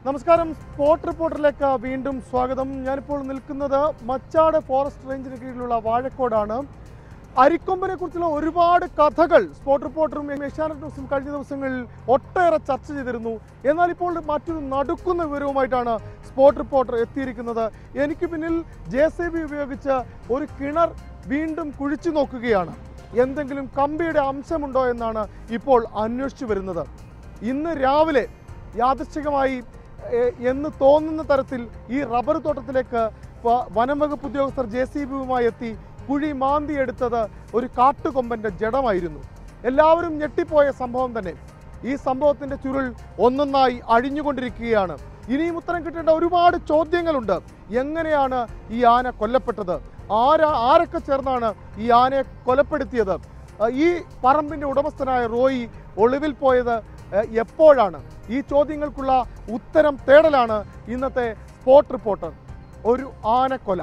നമസ്കാരം സ്പോട്ട് റിപ്പോർട്ടറിലേക്ക് വീണ്ടും സ്വാഗതം ഞാനിപ്പോൾ നിൽക്കുന്നത് മച്ചാട് ഫോറസ്റ്റ് റേഞ്ചിന് കീഴിലുള്ള വാഴക്കോടാണ് അരിക്കൊമ്പനെ കുറിച്ചുള്ള ഒരുപാട് കഥകൾ സ്പോട്ട് റിപ്പോർട്ടറും ഏഷ്യാനെറ്റ് ന്യൂസും കഴിഞ്ഞ ദിവസങ്ങളിൽ ഒട്ടേറെ ചർച്ച ചെയ്തിരുന്നു എന്നാൽ ഇപ്പോൾ മറ്റൊരു നടുക്കുന്ന വിവരവുമായിട്ടാണ് സ്പോട്ട് റിപ്പോർട്ടർ എത്തിയിരിക്കുന്നത് എനിക്ക് പിന്നിൽ ജെ സി ബി ഉപയോഗിച്ച് ഒരു കിണർ വീണ്ടും കുഴിച്ചു നോക്കുകയാണ് എന്തെങ്കിലും കമ്പിയുടെ അംശമുണ്ടോ എന്നാണ് ഇപ്പോൾ അന്വേഷിച്ചു വരുന്നത് ഇന്ന് രാവിലെ യാദൃശ്ചികമായി എ- എന്ന് തോന്നുന്ന തരത്തിൽ ഈ റബ്ബർ തോട്ടത്തിലേക്ക് വ- വനം വകുപ്പ് ഉദ്യോഗസ്ഥർ ജെ സി ബിയുമായി എത്തി കുഴി മാന്തി എടുത്തത് ഒരു കാട്ടുകൊമ്പന്റെ ജഡമായിരുന്നു എല്ലാവരും ഞെട്ടിപ്പോയ സംഭവം തന്നെ ഈ സംഭവത്തിന്റെ ചുരുൾ ഒന്നൊന്നായി അഴിഞ്ഞുകൊണ്ടിരിക്കുകയാണ് ഇനിയും ഉത്തരം കിട്ടേണ്ട ഒരുപാട് ചോദ്യങ്ങളുണ്ട് എങ്ങനെയാണ് ഈ ആന കൊല്ലപ്പെട്ടത് ആരാ ആരൊക്കെ ചേർന്നാണ് ഈ ആനയെ കൊലപ്പെടുത്തിയത് അഹ് ഈ പറമ്പിന്റെ ഉടമസ്ഥനായ റോയി ഒളിവിൽ പോയത് അഹ് എപ്പോഴാണ് ഈ ചോദ്യങ്ങൾക്കുള്ള ഉത്തരം തേടലാണ് ഇന്നത്തെ സ്പോട്ട് റിപ്പോർട്ടർ ഒരു ആനക്കൊല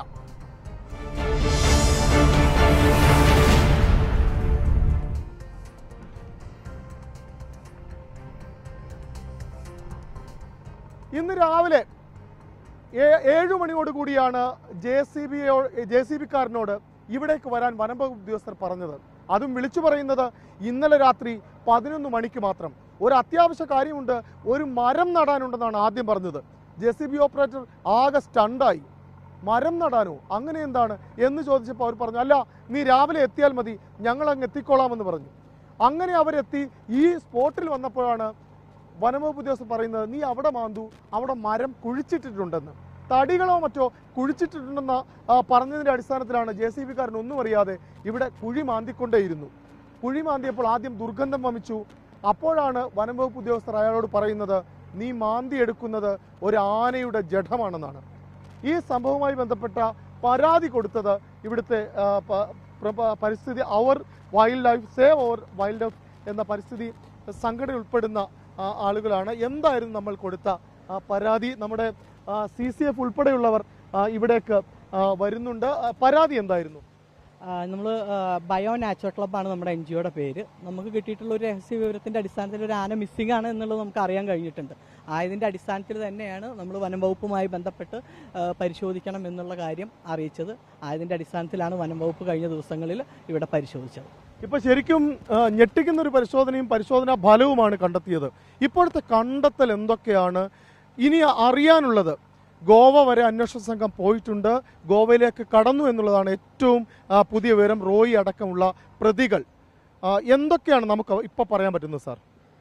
ഇന്ന് രാവിലെ ഏ- ഏഴു മണിയോട് കൂടിയാണ് ജെ സി ബിയോ ജെ സി ബിക്കാരനോട് ഇവിടേക്ക് വരാൻ വനം വകുപ്പ് ഉദ്യോഗസ്ഥർ പറഞ്ഞത് അതും വിളിച്ചു പറയുന്നത് ഇന്നലെ രാത്രി പതിനൊന്ന് മണിക്ക് മാത്രം ഒരു അത്യാവശ്യ കാര്യമുണ്ട് ഒരു മരം നടാനുണ്ടെന്നാണ് ആദ്യം പറഞ്ഞത് ജെ സി ബി ഓപ്പറേറ്റർ ആകെ സ്റ്റണ്ടായി മരം നടാനോ അങ്ങനെ എന്താണ് എന്ന് ചോദിച്ചപ്പോൾ അവർ പറഞ്ഞു അല്ല നീ രാവിലെ എത്തിയാൽ മതി ഞങ്ങൾ അങ്ങ് എത്തിക്കോളാമെന്ന് പറഞ്ഞു അങ്ങനെ അവരെത്തി ഈ സ്പോട്ടിൽ വന്നപ്പോഴാണ് വനംവകുപ്പ് ഉദ്യോഗസ്ഥർ പറയുന്നത് നീ അവിടെ മാന്തു അവിടെ മരം കുഴിച്ചിട്ടിട്ടുണ്ടെന്ന് തടികളോ മറ്റോ കുഴിച്ചിട്ടിട്ടുണ്ടെന്ന ആ, പറഞ്ഞതിന്റെ അടിസ്ഥാനത്തിലാണ് ജെ സി ബിക്കാരൻ ഒന്നും അറിയാതെ ഇവിടെ കുഴി മാന്തിക്കൊണ്ടേയിരുന്നു കുഴി മാന്തിയപ്പോൾ ആദ്യം ദുർഗന്ധം വമിച്ചു അപ്പോഴാണ് വനംവകുപ്പ് ഉദ്യോഗസ്ഥർ അയാളോട് പറയുന്നത് നീ മാന്തി എടുക്കുന്നത് ഒരു ആനയുടെ ജഡമാണെന്നാണ് ഈ സംഭവവുമായി ബന്ധപ്പെട്ട പരാതി കൊടുത്തത് ഇവിടുത്തെ ആ, പ- പ്രപ- പരിസ്ഥിതി our wildlife save our wildlife എന്ന പരിസ്ഥിതി സംഘടന ഉൾപ്പെടുന്ന ആ, ആളുകളാണ് എന്തായിരുന്നു നമ്മൾ കൊടുത്ത ആ, പരാതി നമ്മുടെ സി സി എഫ് ഉൾപ്പെടെയുള്ളവർ ആ, ഇവിടേക്ക് ആ, വരുന്നുണ്ട് ആ, പരാതി എന്തായിരുന്നു നമ്മൾ ബയോ നാച്ചുറൽ ക്ലബ്ബാണ് നമ്മുടെ എൻ ജിഒയുടെ പേര് നമുക്ക് കിട്ടിയിട്ടുള്ള ഒരു രഹസ്യ വിവരത്തിന്റെ അടിസ്ഥാനത്തിൽ ഒരു ആന മിസ്സിംഗ് ആണ് എന്നുള്ളത് നമുക്ക് അറിയാൻ കഴിഞ്ഞിട്ടുണ്ട് ആയതിന്റെ അടിസ്ഥാനത്തിൽ തന്നെയാണ് നമ്മൾ വനം വകുപ്പുമായി ബന്ധപ്പെട്ട് ആ, പരിശോധിക്കണം എന്നുള്ള കാര്യം അറിയിച്ചത് ആയതിന്റെ അടിസ്ഥാനത്തിലാണ് വനം വകുപ്പ് കഴിഞ്ഞ ദിവസങ്ങളിൽ ഇവിടെ പരിശോധിച്ചത് ഇപ്പൊ ശരിക്കും ആ, ഞെട്ടിക്കുന്ന ഒരു പരിശോധനയും പരിശോധനാ ഫലവുമാണ് കണ്ടെത്തിയത് ഇപ്പോഴത്തെ കണ്ടെത്തൽ എന്തൊക്കെയാണ് ഇനി അറിയാനുള്ളത് ഗോവ വരെ അന്വേഷണ സംഘം പോയിട്ടുണ്ട് ഗോവയിലേക്ക് കടന്നു എന്നുള്ളതാണ് ഏറ്റവും ആ, പുതിയ വിവരം റോയി അടക്കമുള്ള പ്രതികൾ ആ, എന്തൊക്കെയാണ് നമുക്ക് ഇപ്പൊ പറയാൻ പറ്റുന്നത് സാർ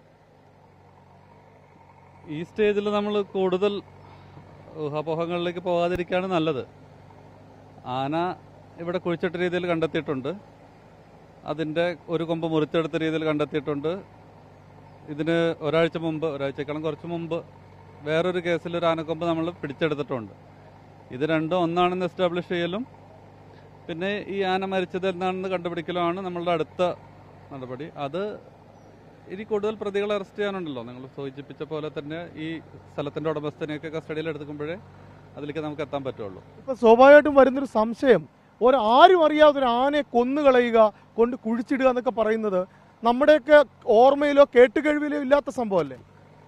ഈ സ്റ്റേജിൽ നമ്മൾ കൂടുതൽ ഊഹാപോഹങ്ങളിലേക്ക് പോകാതിരിക്കുകയാണ് നല്ലത് ആന ഇവിടെ കുഴിച്ചിട്ട രീതിയിൽ കണ്ടെത്തിയിട്ടുണ്ട് അതിൻ്റെ ഒരു കൊമ്പ് മുറിച്ചെടുത്ത രീതിയിൽ കണ്ടെത്തിയിട്ടുണ്ട് ഇതിന് ഒരാഴ്ച മുമ്പ് ഒരാഴ്ചക്കാളും കുറച്ച് മുമ്പ് വേറൊരു കേസിൽ ഒരു ആനക്കൊമ്പ് നമ്മൾ പിടിച്ചെടുത്തിട്ടുണ്ട് ഇത് രണ്ടും ഒന്നാണെന്ന് എസ്റ്റാബ്ലിഷ് ചെയ്യലും പിന്നെ ഈ ആന മരിച്ചത് എന്താണെന്ന് കണ്ടുപിടിക്കലുമാണ് നമ്മളുടെ അടുത്ത നടപടി അത് ഇനി കൂടുതൽ പ്രതികളെ അറസ്റ്റ് ചെയ്യാനുണ്ടല്ലോ നിങ്ങൾ സൂചിപ്പിച്ച പോലെ തന്നെ ഈ സ്ഥലത്തിന്റെ ഉടമസ്ഥനെയൊക്കെ കസ്റ്റഡിയിൽ എടുക്കുമ്പോഴേ അതിലേക്ക് നമുക്ക് എത്താൻ പറ്റുള്ളൂ ഇപ്പൊ സ്വാഭാവികമായിട്ടും വരുന്നൊരു സംശയം ഒരു ആരും അറിയാതെ ഒരു ആനയെ കൊന്നുകളയുക കൊണ്ട് കുഴിച്ചിടുക എന്നൊക്കെ പറയുന്നത് നമ്മുടെയൊക്കെ ഓർമ്മയിലോ കേട്ടുകഴിവിലോ ഇല്ലാത്ത സംഭവമല്ലേ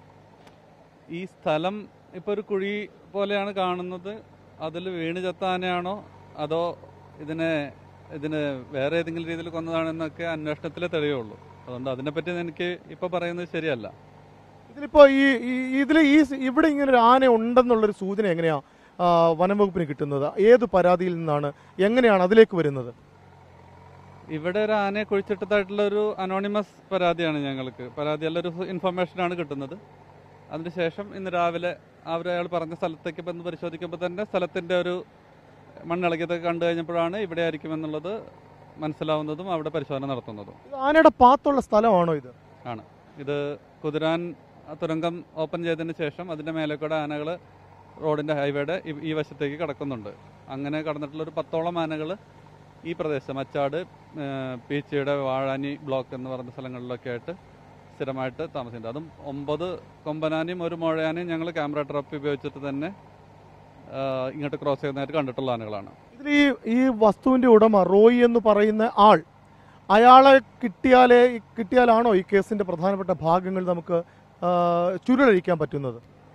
ഈ സ്ഥലം ഇപ്പോൾ ഒരു കുഴി പോലെയാണ് കാണുന്നത് അതിൽ വീണ് ചത്ത ആനയാണോ അതോ ഇതിനെ ഇതിന് വേറെ ഏതെങ്കിലും രീതിയിൽ കൊന്നതാണെന്നൊക്കെ അന്വേഷണത്തിലേ തെളിയുള്ളൂ അതുകൊണ്ട് അതിനെപ്പറ്റി എനിക്ക് ഇപ്പോൾ പറയുന്നത് ശരിയല്ല ഇതിലിപ്പോ ഈ ഈ- ഇതില് ഈ സ് ഇവിടെ ഇങ്ങനെ ഒരു ആന ഉണ്ടെന്നുള്ളൊരു സൂചന എങ്ങനെയാ ആ, വനം വകുപ്പിന് കിട്ടുന്നത് ഏത് പരാതിയിൽ നിന്നാണ് എങ്ങനെയാണ് അതിലേക്ക് വരുന്നത് ഇവിടെ ഒരു ആനയെ കുഴിച്ചിട്ടതായിട്ടുള്ള ഒരു അനോണിമസ് പരാതിയാണ് ഞങ്ങൾക്ക് പരാതിയല്ല ഒരു ഇൻഫർമേഷനാണ് കിട്ടുന്നത് അതിനുശേഷം ഇന്ന് രാവിലെ അവർ അയാൾ പറഞ്ഞ സ്ഥലത്തേക്ക് വന്ന് പരിശോധിക്കുമ്പോൾ തന്നെ സ്ഥലത്തിൻ്റെ ഒരു മണ്ണിളകിയതൊക്കെ കണ്ടു കഴിഞ്ഞപ്പോഴാണ് ഇവിടെ ആയിരിക്കുമെന്നുള്ളത് മനസ്സിലാവുന്നതും അവിടെ പരിശോധന നടത്തുന്നതും ഇത് ആനയുടെ പാത്തുള്ള സ്ഥലമാണോ ഇത് ഇത് കുതിരാൻ തുരങ്കം ഓപ്പൺ ചെയ്തതിന് ശേഷം അതിൻ്റെ മേലെ കൂടെ ആനകൾ റോഡിൻ്റെ ഹൈവേയുടെ ഈ- ഈ വശത്തേക്ക് കടക്കുന്നുണ്ട് അങ്ങനെ കടന്നിട്ടുള്ള ഒരു പത്തോളം ആനകൾ ഈ പ്രദേശം മച്ചാട് ഏഹ്, പീച്ചിയുടെ വാഴാനി ബ്ലോക്ക് എന്ന് പറഞ്ഞ സ്ഥലങ്ങളിലൊക്കെ ആയിട്ട് സ്ഥിരമായിട്ട് താമസിക്കുന്നുണ്ട് അതും ഒമ്പത് കൊമ്പനാനയും ഒരു മുഴയാനയും ഞങ്ങൾ ക്യാമറ ട്രാപ്പ് ഉപയോഗിച്ചിട്ട് തന്നെ ഏഹ്, ഇങ്ങോട്ട് ക്രോസ് ചെയ്യുന്നതായിട്ട് കണ്ടിട്ടുള്ള ആനകളാണ് ഇതിൽ ഈ ഈ വസ്തുവിന്റെ ഉടമ റോയി എന്ന് പറയുന്ന ആൾ അയാളെ കിട്ടിയാലേ കിട്ടിയാലാണോ ഈ കേസിന്റെ പ്രധാനപ്പെട്ട ഭാഗങ്ങൾ നമുക്ക് ആ, ചുരുളഴിക്കാൻ പറ്റുന്നത്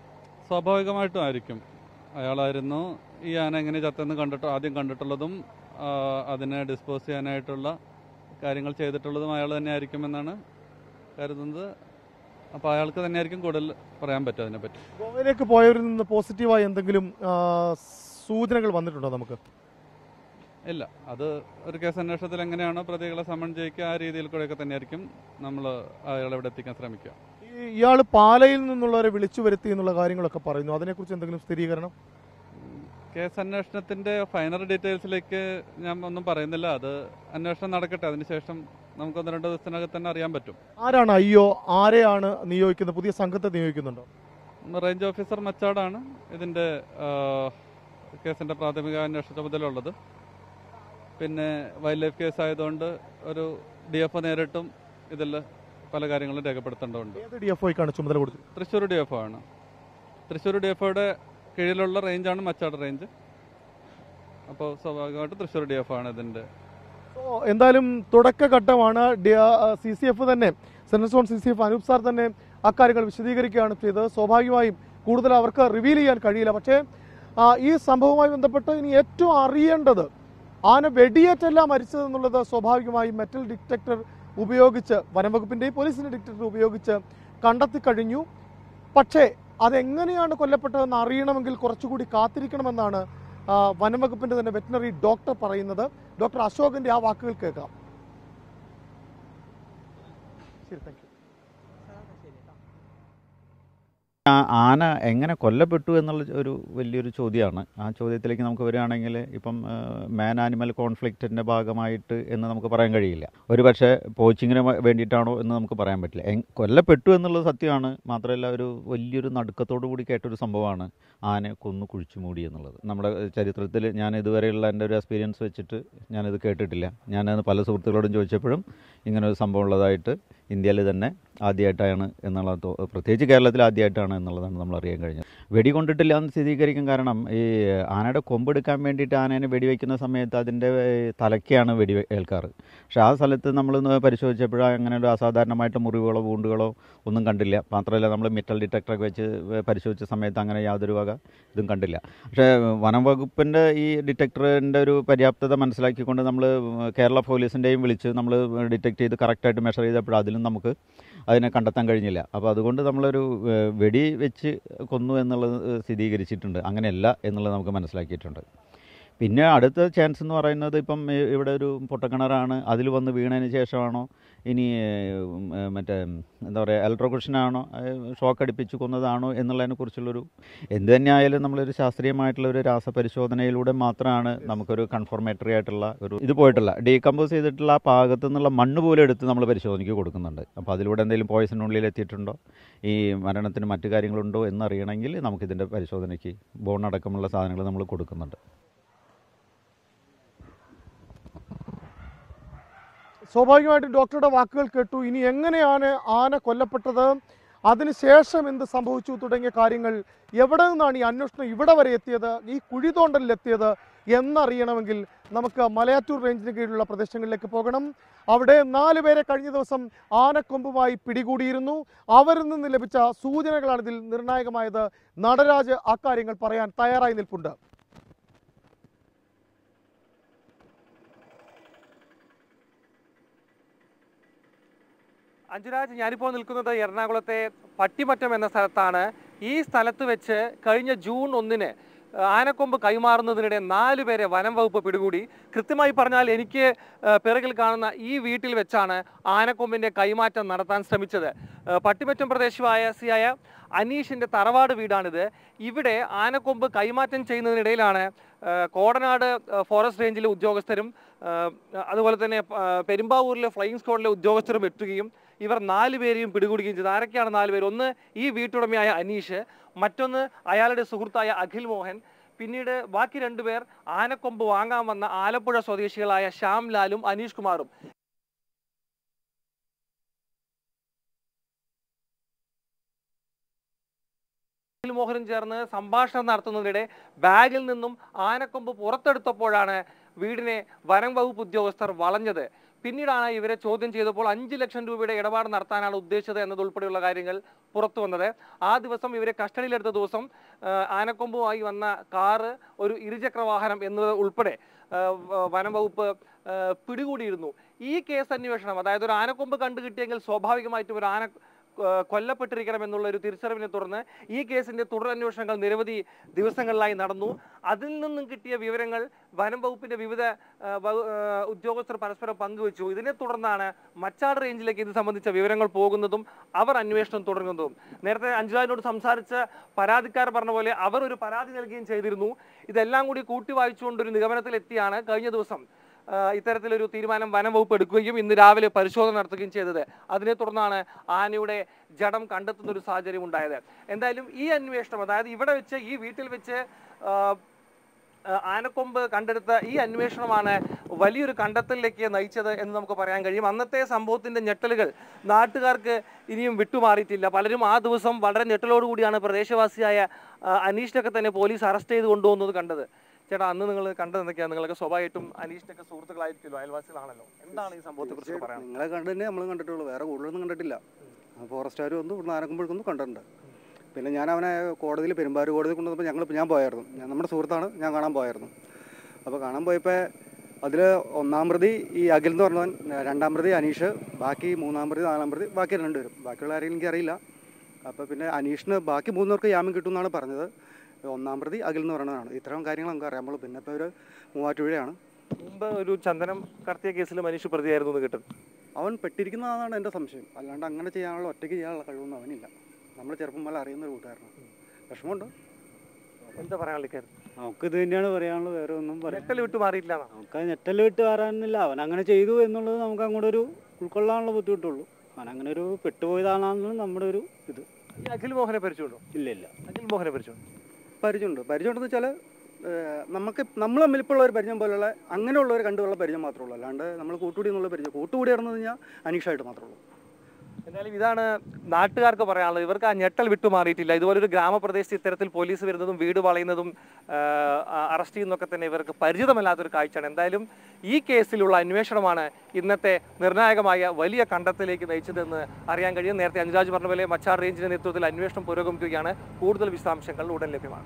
സ്വാഭാവികമായിട്ടും ആയിരിക്കും അയാളായിരുന്നു ഈ ആന എങ്ങനെ ചത്തെന്ന് കണ്ടിട്ട് ആദ്യം കണ്ടിട്ടുള്ളതും ആ, അതിനെ ഡിസ്പോസ് ചെയ്യാനായിട്ടുള്ള കാര്യങ്ങൾ ചെയ്തിട്ടുള്ളതും അയാൾ തന്നെ ആയിരിക്കുമെന്നാണ് കരുതുന്നത് അപ്പോൾ അയാൾക്ക് തന്നെയായിരിക്കും കൂടുതൽ പറയാൻ പറ്റും അതിനെപ്പറ്റി ഗോവയിലേക്ക് പോയവരിൽ നിന്ന് പോസിറ്റീവായി എന്തെങ്കിലും ആ, സൂചനകൾ വന്നിട്ടുണ്ടോ നമുക്ക് ഇല്ല അത് ഒരു കേസ് അന്വേഷണത്തിൽ എങ്ങനെയാണോ പ്രതികളെ സമൺ ചെയ്യിക്കുക ആ രീതിയിൽ കൂടെയൊക്കെ തന്നെയായിരിക്കും നമ്മൾ അയാളെ ഇവിടെ എത്തിക്കാൻ ശ്രമിക്കുക ഈ ഇയാൾ പാലയിൽ നിന്നുള്ളവരെ വിളിച്ചു വരുത്തി എന്നുള്ള കാര്യങ്ങളൊക്കെ പറയുന്നു അതിനെക്കുറിച്ച് എന്തെങ്കിലും സ്ഥിരീകരണം കേസ് അന്വേഷണത്തിന്റെ ഫൈനൽ ഡീറ്റെയിൽസിലേക്ക് ഞാൻ ഒന്നും പറയുന്നില്ല അത് അന്വേഷണം നടക്കട്ടെ അതിനുശേഷം നമുക്കൊന്ന് രണ്ട് ദിവസത്തിനകത്ത് തന്നെ അറിയാൻ പറ്റും ആരാണ് അയ്യോ ആരെയാണ് നിയോഗിക്കുന്നത് പുതിയ സംഘത്തെ നിയോഗിക്കുന്നുണ്ടോ റേഞ്ച് ഓഫീസർ മച്ചാടാണ് ഇതിന്റെ ആ, കേസിന്റെ പ്രാഥമിക അന്വേഷണ ചുമതല ഉള്ളത് പിന്നെ വൈൽഡ് ലൈഫ് കേസ് ആയതുകൊണ്ട് ഒരു ഡി എഫ് നേരിട്ടും ഇതിൽ പല കാര്യങ്ങളും രേഖപ്പെടുത്തേണ്ടതുണ്ട് ഏത് ഡി എഫ് ഐക്കാണ് ചുമതല കൊടുത്തത് തൃശ്ശൂർ ഡി എഫ് ആണ് തൃശ്ശൂർ ഡി എഫ് കീഴിലുള്ള റേഞ്ചാണ് മച്ചാട് റേഞ്ച് അപ്പോൾ സ്വാഭാവികമായിട്ട് തൃശ്ശൂർ ഡി എഫ് ആണ് ഇതിന്റെ സോ എന്തായാലും തുടക്കഘട്ടമാണ് സി സി എഫ് തന്നെ central zone C C F Anoop sir തന്നെ അക്കാര്യങ്ങൾ വിശദീകരിക്കുകയാണ് ചെയ്തത് സ്വാഭാവികമായും കൂടുതൽ അവർക്ക് റിവീൽ ചെയ്യാൻ കഴിയില്ല പക്ഷേ ആ, ഈ സംഭവവുമായി ബന്ധപ്പെട്ട് ഇനി ഏറ്റവും അറിയേണ്ടത് ആന വെടിയേറ്റല്ല മരിച്ചതെന്നുള്ളത് സ്വാഭാവികമായും മെറ്റൽ ഡിറ്റക്ടർ ഉപയോഗിച്ച് വനംവകുപ്പിന്റെയും പോലീസിന്റെ ഡിറ്റക്ടർ ഉപയോഗിച്ച് കണ്ടെത്തി കഴിഞ്ഞു പക്ഷേ അതെങ്ങനെയാണ് കൊല്ലപ്പെട്ടതെന്ന് അറിയണമെങ്കിൽ കുറച്ചുകൂടി കാത്തിരിക്കണമെന്നാണ് ആ, വനംവകുപ്പിന്റെ തന്നെ വെറ്റിനറി ഡോക്ടർ പറയുന്നത് ഡോക്ടർ അശോകന്റെ ആ വാക്കുകൾ കേൾക്കാം ശരി താങ്ക് യു ആ ആന എങ്ങനെ കൊല്ലപ്പെട്ടു എന്നുള്ള ഒരു വലിയൊരു ചോദ്യമാണ് ആ ചോദ്യത്തിലേക്ക് നമുക്ക് വരികയാണെങ്കിൽ ഇപ്പം മാൻ ആനിമൽ കോൺഫ്ലിക്റ്റിൻ്റെ ഭാഗമായിട്ട് എന്ന് നമുക്ക് പറയാൻ കഴിയില്ല ഒരു പക്ഷേ പോച്ചിങ്ങിന് വേ- വേണ്ടിയിട്ടാണോ എന്ന് നമുക്ക് പറയാൻ പറ്റില്ല എങ് കൊല്ലപ്പെട്ടു എന്നുള്ളത് സത്യമാണ് മാത്രമല്ല ഒരു വലിയൊരു നടുക്കത്തോടു കൂടി കേട്ടൊരു സംഭവമാണ് ആന കൊന്നു കുഴിച്ചു മൂടി എന്നുള്ളത് നമ്മുടെ ചരിത്രത്തിൽ ഞാൻ ഇതുവരെയുള്ള എൻ്റെ ഒരു എക്സ്പീരിയൻസ് വെച്ചിട്ട് ഞാനിത് കേട്ടിട്ടില്ല ഞാനത് പല സുഹൃത്തുക്കളോടും ചോദിച്ചപ്പോഴും ഇങ്ങനെ ഒരു സംഭവം ഉള്ളതായിട്ട് ഇന്ത്യയിൽ തന്നെ ആദ്യമായിട്ടാണ് എന്നുള്ളത് തോ- പ്രത്യേകിച്ച് കേരളത്തിൽ ആദ്യമായിട്ടാണ് എന്നുള്ളതാണ് നമ്മൾ അറിയാൻ കഴിഞ്ഞത് വെടി കൊണ്ടിട്ടില്ല എന്ന് സ്ഥിരീകരിക്കും കാരണം ഈ ആനയുടെ കൊമ്പെടുക്കാൻ വേണ്ടിയിട്ട് ആനേനെ വെടിവെക്കുന്ന സമയത്ത് അതിൻ്റെ തലയ്ക്കാണ് വെടി ഏൽക്കാറ് പക്ഷേ ആ സ്ഥലത്ത് നമ്മൾ പരിശോധിച്ചപ്പോൾ അങ്ങനെ ഒരു അസാധാരണമായിട്ട് മുറിവുകളോ വൂണ്ടുകളോ ഒന്നും കണ്ടില്ല മാത്രമല്ല നമ്മൾ മെറ്റൽ ഡിറ്റക്ടറൊക്കെ വെച്ച് പരിശോധിച്ച സമയത്ത് അങ്ങനെ യാതൊരു വക ഇതും കണ്ടില്ല പക്ഷേ വനം വകുപ്പിൻ്റെ ഈ ഡിറ്റക്ടറിൻ്റെ ഒരു പര്യാപ്തത മനസ്സിലാക്കിക്കൊണ്ട് നമ്മൾ കേരള പോലീസിൻ്റെയും വിളിച്ച് നമ്മൾ ഡിറ്റക്ട് ചെയ്ത് കറക്റ്റായിട്ട് മെഷർ ചെയ്തപ്പോൾ അതിലും നമുക്ക് അതിനെ കണ്ടെത്താൻ കഴിഞ്ഞില്ല അപ്പോൾ അതുകൊണ്ട് നമ്മളൊരു ഏഹ്, വെടി വെച്ച് കൊന്നു എന്നുള്ളത് സ്ഥിരീകരിച്ചിട്ടുണ്ട് അങ്ങനെയല്ല എന്നുള്ളത് നമുക്ക് മനസ്സിലാക്കിയിട്ടുണ്ട് പിന്നെ അടുത്ത ചാൻസ് എന്ന് പറയുന്നത് ഇപ്പം ഇ- ഇവിടെ ഒരു പൊട്ടക്കിണറാണ് അതിൽ വന്ന് വീണതിന് ശേഷമാണോ ഇനി ഉം, ഏഹ്, മറ്റേ എന്താ പറയുക ഇലക്ട്രോകുഷനാണോ ഷോക്ക് അടിപ്പിച്ച് കൊന്നതാണോ എന്നുള്ളതിനെ കുറിച്ചുള്ളൊരു എന്ത് തന്നെയായാലും നമ്മളൊരു ശാസ്ത്രീയമായിട്ടുള്ള ഒരു രാസപരിശോധനയിലൂടെ മാത്രമാണ് നമുക്കൊരു കൺഫർമേറ്ററി ആയിട്ടുള്ള ഒരു ഇത് പോയിട്ടുള്ള ഡീകമ്പോസ് ചെയ്തിട്ടുള്ള ആ ഭാഗത്തു നിന്നുള്ള മണ്ണ് പോലും എടുത്ത് നമ്മൾ പരിശോധനയ്ക്ക് കൊടുക്കുന്നുണ്ട് അപ്പോൾ അതിലൂടെ എന്തെങ്കിലും പോയിസൺ ഉള്ളിൽ എത്തിയിട്ടുണ്ടോ ഈ മരണത്തിന് മറ്റു കാര്യങ്ങളുണ്ടോ എന്നറിയണമെങ്കിൽ നമുക്കിതിൻ്റെ പരിശോധനയ്ക്ക് ബോൺ അടക്കമുള്ള സാധനങ്ങൾ നമ്മൾ കൊടുക്കുന്നുണ്ട് സ്വാഭാവികമായിട്ടും ഡോക്ടറുടെ വാക്കുകൾ കേട്ടു ഇനി എങ്ങനെയാണ് ആന കൊല്ലപ്പെട്ടത് അതിനുശേഷം എന്ത് സംഭവിച്ചു തുടങ്ങിയ കാര്യങ്ങൾ എവിടെ നിന്നാണ് ഈ അന്വേഷണം ഇവിടെ വരെ എത്തിയത് ഈ കുഴി തോണ്ടലിൽ എത്തിയത് എന്നറിയണമെങ്കിൽ നമുക്ക് മലയാറ്റൂർ റേഞ്ചിന് കീഴിലുള്ള പ്രദേശങ്ങളിലേക്ക് പോകണം അവിടെ നാല് പേരെ കഴിഞ്ഞ ദിവസം ആനക്കൊമ്പുമായി പിടികൂടിയിരുന്നു അവരിൽ നിന്ന് ലഭിച്ച സൂചനകളാണ് ഇതിൽ നിർണായകമായത് നടരാജ് അക്കാര്യങ്ങൾ പറയാൻ തയ്യാറായി നിൽപ്പുണ്ട് അഞ്ജുരാജ് ഞാനിപ്പോൾ നിൽക്കുന്നത് എറണാകുളത്തെ പട്ടിമറ്റം എന്ന സ്ഥലത്താണ് ഈ സ്ഥലത്ത് വെച്ച് കഴിഞ്ഞ ജൂൺ ഒന്നിന് ആനക്കൊമ്പ് കൈമാറുന്നതിനിടെ നാല് പേരെ വനം വകുപ്പ് പിടികൂടി കൃത്യമായി പറഞ്ഞാൽ എനിക്ക് ഏഹ്, പിറകിൽ കാണുന്ന ഈ വീട്ടിൽ വെച്ചാണ് ആനക്കൊമ്പിന്റെ കൈമാറ്റം നടത്താൻ ശ്രമിച്ചത് ഏഹ്, പട്ടിമറ്റം പ്രദേശവാസിയായ അനീഷിന്റെ തറവാട് വീടാണിത് ഇവിടെ ആനക്കൊമ്പ് കൈമാറ്റം ചെയ്യുന്നതിനിടയിലാണ് ഏഹ്, കോടനാട് ഏഹ്, ഫോറസ്റ്റ് റേഞ്ചിലെ ഉദ്യോഗസ്ഥരും ഏഹ്, അതുപോലെ തന്നെ ഏഹ്, പെരുമ്പാവൂരിലെ ഫ്ലൈയിങ് സ്ക്വാഡിലെ ഉദ്യോഗസ്ഥരും എത്തുകയും ഇവർ നാല് പേരെയും പിടികൂടുകയും ചെയ്തു ആരൊക്കെയാണ് നാല് പേര് ഒന്ന് ഈ വീട്ടുടമയായ അനീഷ് മറ്റൊന്ന് അയാളുടെ സുഹൃത്തായ അഖിൽ മോഹൻ പിന്നീട് ബാക്കി രണ്ടുപേർ ആനക്കൊമ്പ് വാങ്ങാൻ വന്ന ആലപ്പുഴ സ്വദേശികളായ ശ്യാം ലാലും അനീഷ് കുമാറും അഖിൽ മോഹനും ചേർന്ന് സംഭാഷണം നടത്തുന്നതിനിടെ ബാഗിൽ നിന്നും ആനക്കൊമ്പ് പുറത്തെടുത്തപ്പോഴാണ് വീടിനെ വനം വകുപ്പ് ഉദ്യോഗസ്ഥർ വളഞ്ഞത് പിന്നീടാണ് ഇവരെ ചോദ്യം ചെയ്തപ്പോൾ അഞ്ച് ലക്ഷം രൂപയുടെ ഇടപാട് നടത്താനാണ് ഉദ്ദേശിച്ചത് എന്നതുൾപ്പെടെയുള്ള കാര്യങ്ങൾ പുറത്തു വന്നത് ആ ദിവസം ഇവരെ കസ്റ്റഡിയിലെടുത്ത ദിവസം ആ, ആനക്കൊമ്പുമായി വന്ന കാറ് ഒരു ഇരുചക്ര വാഹനം എന്നത് ഉൾപ്പെടെ ആ, വ- വനം വകുപ്പ് ആ, പിടികൂടിയിരുന്നു ഈ കേസ് അന്വേഷണം അതായത് ഒരു ആനക്കൊമ്പ് കണ്ടു കിട്ടിയെങ്കിൽ സ്വാഭാവികമായിട്ടും ഒരു ആന ആ, കൊല്ലപ്പെട്ടിരിക്കണം എന്നുള്ള ഒരു തിരിച്ചറിവിനെ തുടർന്ന് ഈ കേസിന്റെ തുടരന്വേഷണങ്ങൾ നിരവധി ദിവസങ്ങളിലായി നടന്നു അതിൽ നിന്നും കിട്ടിയ വിവരങ്ങൾ വനം വകുപ്പിന്റെ വിവിധ ആ, വകു- ആ, ഉദ്യോഗസ്ഥർ പരസ്പരം പങ്കുവച്ചു ഇതിനെ തുടർന്നാണ് മച്ചാട് റേഞ്ചിലേക്ക് ഇത് സംബന്ധിച്ച വിവരങ്ങൾ പോകുന്നതും അവർ അന്വേഷണം തുടങ്ങുന്നതും നേരത്തെ അഞ്ജുലാലിനോട് സംസാരിച്ച പരാതിക്കാർ പറഞ്ഞ പോലെ അവർ ഒരു പരാതി നൽകുകയും ചെയ്തിരുന്നു ഇതെല്ലാം കൂടി കൂട്ടി വായിച്ചുകൊണ്ട് ഒരു നിഗമനത്തിലെത്തിയാണ് കഴിഞ്ഞ ദിവസം ആ, ഇത്തരത്തിലൊരു തീരുമാനം വനം വകുപ്പ് എടുക്കുകയും ഇന്ന് രാവിലെ പരിശോധന നടത്തുകയും ചെയ്തത് അതിനെ തുടർന്നാണ് ആനയുടെ ജഡം കണ്ടെത്തുന്ന ഒരു സാഹചര്യം ഉണ്ടായത് എന്തായാലും ഈ അന്വേഷണം അതായത് ഇവിടെ വെച്ച് ഈ വീട്ടിൽ വെച്ച് ആ, ആ, ആനക്കൊമ്പ് കണ്ടെടുത്ത ഈ അന്വേഷണമാണ് വലിയൊരു കണ്ടെത്തലിലേക്ക് നയിച്ചത് എന്ന് നമുക്ക് പറയാൻ കഴിയും അന്നത്തെ സംഭവത്തിന്റെ ഞെട്ടലുകൾ നാട്ടുകാർക്ക് ഇനിയും വിട്ടുമാറിയിട്ടില്ല പലരും ആ ദിവസം വളരെ ഞെട്ടലോടുകൂടിയാണ് പ്രദേശവാസിയായ ആ, അനീഷിനൊക്കെ തന്നെ പോലീസ് അറസ്റ്റ് ചെയ്ത് കൊണ്ടുപോകുന്നത് കണ്ടത് ചേട്ടാ അന്ന് നിങ്ങൾ കണ്ടത് എന്തൊക്കെയാണ് നിങ്ങളൊക്കെ സ്വാഭാവികമായിട്ടും അനീഷിനൊക്കെ സുഹൃത്തുക്കളായിരിക്കുമല്ലോ അയൽവാസികളാണല്ലോ എന്താണ് ഈ സംഭവത്തെ കുറിച്ച് പറയാൻ നിങ്ങളെ കണ്ടു തന്നെ നമ്മൾ കണ്ടിട്ടുള്ളൂ വേറെ കൂടുതലൊന്നും കണ്ടിട്ടില്ല ഫോറസ്റ്റുകാർ വന്നു ഇവിടുന്ന് ആനക്കുമ്പോഴേക്കൊന്നും കണ്ടിട്ടുണ്ട് പിന്നെ ഞാൻ അവനെ കോടതിയിൽ പെരുമ്പാവൂർ കോടതിയിൽ കൊണ്ടുവന്നപ്പോൾ ഞങ്ങൾ ഞാൻ പോയായിരുന്നു ഞാൻ നമ്മുടെ സുഹൃത്താണ് ഞാൻ കാണാൻ പോയായിരുന്നു അപ്പോൾ കാണാൻ പോയപ്പോൾ അതിൽ ഒന്നാം പ്രതി ഈ അഖിൽ എന്ന് പറഞ്ഞവൻ രണ്ടാം പ്രതി അനീഷ് ബാക്കി മൂന്നാം പ്രതി നാലാം പ്രതി ബാക്കി രണ്ടുപേരും ബാക്കിയുള്ള ആരെങ്കിലും എനിക്കറിയില്ല അപ്പോൾ പിന്നെ അനീഷിന് ബാക്കി മൂന്നുപേർക്ക് ജാമ്യം കിട്ടുമെന്നാണ് പറഞ്ഞത് ഒന്നാം പ്രതി അഖിൽ എന്ന് പറയുന്നതാണ് ഇത്തരം കാര്യങ്ങൾ നമുക്ക് അറിയാൻ പിന്നെ ഇപ്പോൾ ഒരു മൂവാറ്റുപുഴയാണ് മുമ്പ് ഒരു ചന്ദനം കടത്തിയ കേസിൽ മനുഷ്യ പ്രതിയായിരുന്നു എന്ന് കിട്ടും അവൻ പെട്ടിരിക്കുന്നതാണ് എൻ്റെ സംശയം അല്ലാണ്ട് അങ്ങനെ ചെയ്യാനുള്ള ഒറ്റയ്ക്ക് ചെയ്യാനുള്ള കഴിവൊന്നും അവനില്ല നമ്മൾ ചെറുപ്പം മുതൽ അറിയുന്ന ഒരു കൂട്ടുകാരനാണ് വിഷമമുണ്ട് എന്താ പറയാനുള്ള കാര്യം നമുക്ക് ഇത് തന്നെയാണ് പറയാനുള്ളത് വേറെ ഒന്നും പറയാം ഞെട്ടൽ വിട്ടു മാറിയില്ല നമുക്ക് അത് ഞെട്ടൽ വിട്ട് വരാനില്ല അവൻ അങ്ങനെ ചെയ്തു എന്നുള്ളത് നമുക്ക് അങ്ങോട്ട് ഒരു ഉൾക്കൊള്ളാനുള്ള ബുദ്ധിമുട്ടുള്ളൂ അവൻ അങ്ങനെ ഒരു പെട്ടുപോയതാണെന്നാണ് നമ്മുടെ ഒരു ഇത് ഈ അഖിൽ മോഹനെ പരിചയമുണ്ടോ ഇല്ല ഇല്ല അഖിൽ മോഹനെ പരിചയമുണ്ടോ പരിചയമുണ്ട് പരിചയമുണ്ടെന്ന് വെച്ചാൽ നമുക്ക് നമ്മൾ തമ്മിലിപ്പോൾ ഉള്ള ഒരു പരിചയം പോലുള്ള അങ്ങനെയുള്ള ഒരു കണ്ടുള്ള പരിചയം മാത്രമേ ഉള്ളൂ അല്ലാണ്ട് നമ്മൾ കൂട്ടുകൂടി എന്നുള്ള പരിചയം കൂട്ടുകൂടി നടന്നു കഴിഞ്ഞാൽ അനീഷായിട്ട് മാത്രമേ ഉള്ളൂ എന്തായാലും ഇതാണ് നാട്ടുകാർക്ക് പറയാനുള്ളത് ഇവർക്ക് ആ ഞെട്ടൽ വിട്ടു മാറിയിട്ടില്ല ഇതുപോലൊരു ഗ്രാമപ്രദേശത്ത് ഇത്തരത്തിൽ പോലീസ് വരുന്നതും വീട് വളയുന്നതും അറസ്റ്റ് ചെയ്യുന്നതൊക്കെ തന്നെ ഇവർക്ക് പരിചിതമല്ലാത്തൊരു കാഴ്ചയാണ് എന്തായാലും ഈ കേസിലുള്ള അന്വേഷണമാണ് ഇന്നത്തെ നിർണായകമായ വലിയ കണ്ടെത്തലിലേക്ക് നയിച്ചതെന്ന് അറിയാൻ കഴിയും നേരത്തെ അഞ്ജുരാജ് പറഞ്ഞ പോലെ മച്ചാർ റേഞ്ചിന്റെ നേതൃത്വത്തിൽ അന്വേഷണം പുരോഗമിക്കുകയാണ് കൂടുതൽ വിശദാംശങ്ങൾ ഉടൻ ലഭ്യമാണ്